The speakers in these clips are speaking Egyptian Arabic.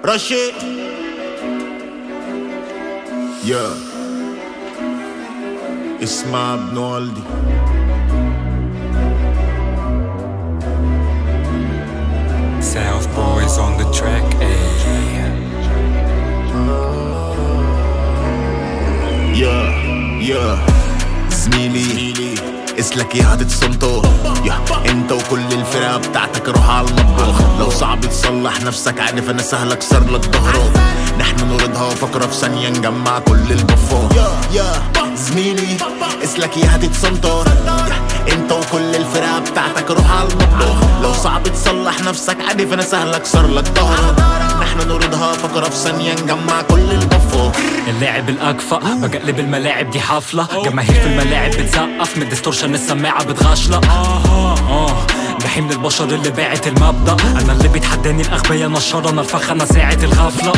رشي يا اسمع ابن والدي South boys on the track, ayy. يا يا زميلي اسلك يا هتتصنطو يا انت وكل الفرقة بتاعتك روح على المطبخ لو صعب تصلح نفسك عارف انا سهل اكسر لك ظهرك نحن نوردها وفكرة في ثانية نجمع كل البفور يا يا زميلي اسلك يا هتتصنطر يا انت وكل الفرقة بتاعتك روح على المطبخ لو صعب تصلح نفسك عارف انا سهل اكسر لك ظهرك نحن نوردها فكرة في ثانية نجمع كل البفور اللاعب الأكفأ بقلب الملاعب دي حفلة جماهير في الملاعب بتسقف من ديستورشن السماعة بتغشلق آه جحيم للبشر اللي باعت المبدأ أنا اللي بيتحداني الأغبياء نشر أنا الفخ أنا ساعة الغفلة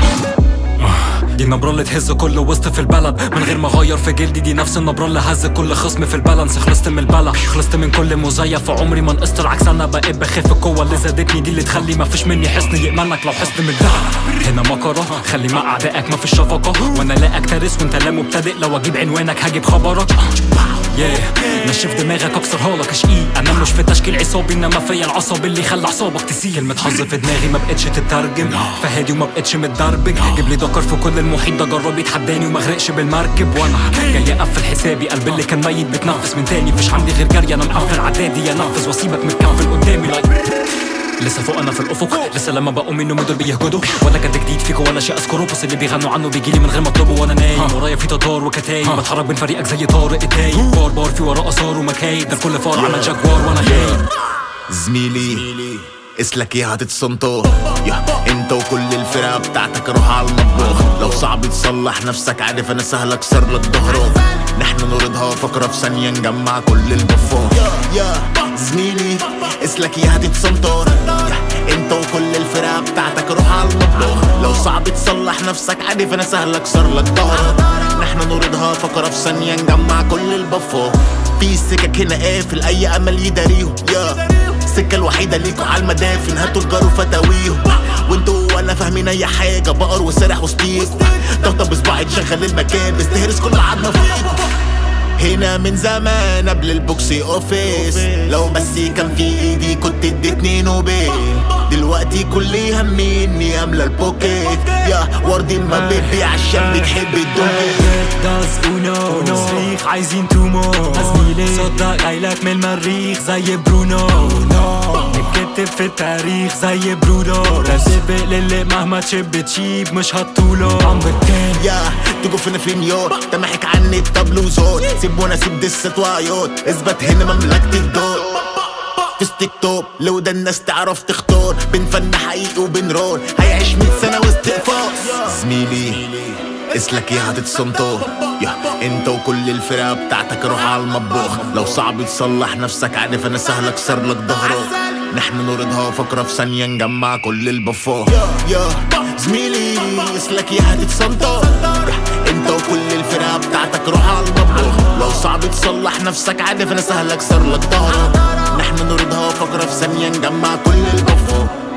آه، دي النبرة اللي تهز كل وسط في البلد من غير ما اغير في جلدي دي نفس النبرة اللي هز كل خصم في البالانس خلصت من البلا خلصت من كل مزيف وعمري ما نقصت العكس انا بقيت بخف القوة اللي زادتني دي اللي تخلي ما فيش مني حصن يأمنك لو حصن من الدهر هنا مكرة خلي مع اعدائك ما فيش شفقة وانا لا اكترث وانت لا مبتدئ لو اجيب عنوانك هجيب خبرك yeah. نشف دماغك اكسرها لك اشقيق انا مش في تشكيل عصابي انما فيا العصب اللي خلى اعصابك تسيل المتحظ في دماغي ما بقتش تترجم فهادي وما بقتش متدربج جيب لي دكر في كل المحيط ده جرب يتحداني وما اغرقش بالمركب وانا جاي اقفل حسابي قلبي اللي كان ميت بتنفس من تاني مفيش عندي غير جري انا مقفل عدادي انفذ واسيبك متكفل قدامي لايك لسه فوق انا في الافق لسه لما بقوم منه دول بيهجدوا ولا جد جديد فيك ولا شيء اذكره بس اللي بيغنوا عنه بيجيلي من غير ما اطلبه وانا نايم ورايا في تتار وكتايب بتحرك بين فريقك زي طارق التايب بار بار في وراه اثار ومكايد ده الكل فار عمل جاكوار وانا خايب زميلي اسلك يا هتتصنطو يا انت وكل الفرقة بتاعتك روح على المطبخ لو صعب تصلح نفسك عارف انا سهل اكسر لك ظهرك نحن نوردها فكرة في ثانية نجمع كل البفور يا يا زميلي اسلك يا هتتصنطر يا انت وكل الفرقة بتاعتك روح على المطبخ لو صعب تصلح نفسك عارف انا سهل اكسر لك ظهرك نحن نوردها فكرة في ثانية نجمع كل البفور في سكك هنا قافل اي امل يداريهم يا السكة الوحيدة ليكوا على المدافن هاتوا الجار وفتاويهم وانتوا ولا فاهمين اي حاجة بقر وسارح وسطيكوا ضغطة بصباعي تشغل المكان بس تهرس كل عظمة فيكوا هنا من زمان قبل البوكسي اوفيس لو بس كان في ايدي كنت اديتني نوبل دلوقتي كل همي اني املى البوكيت يا وردي ما بيبي عشان بتحب الدنيا داز اونو صريخ عايزين تومو زميلي صدق جايلك من المريخ زي برونو نكتب في التاريخ زي برودو ده سبق للي مهما تشب تشيب مش هتطوله عم بكين يا تجوا فينا في نيويورك تمحك عني الطبل وزور سيب وانا سيب دست وعيوط اثبت هنا مملكة الدور في تيك توك لو ده الناس تعرف تختار بين فن حقيقي وبين رول هيعيش 100 سنة واستقفاص زميلي اسلك يا هتتصنطر يا انت وكل الفرقة بتاعتك روح على المطبخ لو صعب تصلح نفسك عارف انا سهل اكسر لك ظهرك نحن نوردها فكرة في ثانية نجمع كل البفور يا زميلي اسلك يا هتتصنطر يا انت وكل الفرقة بتاعتك روح على المطبخ لو صعب تصلح نفسك عارف انا سهل اكسر لك ظهرك نحن نوردها فكرة في ثانية نجمع كل البفور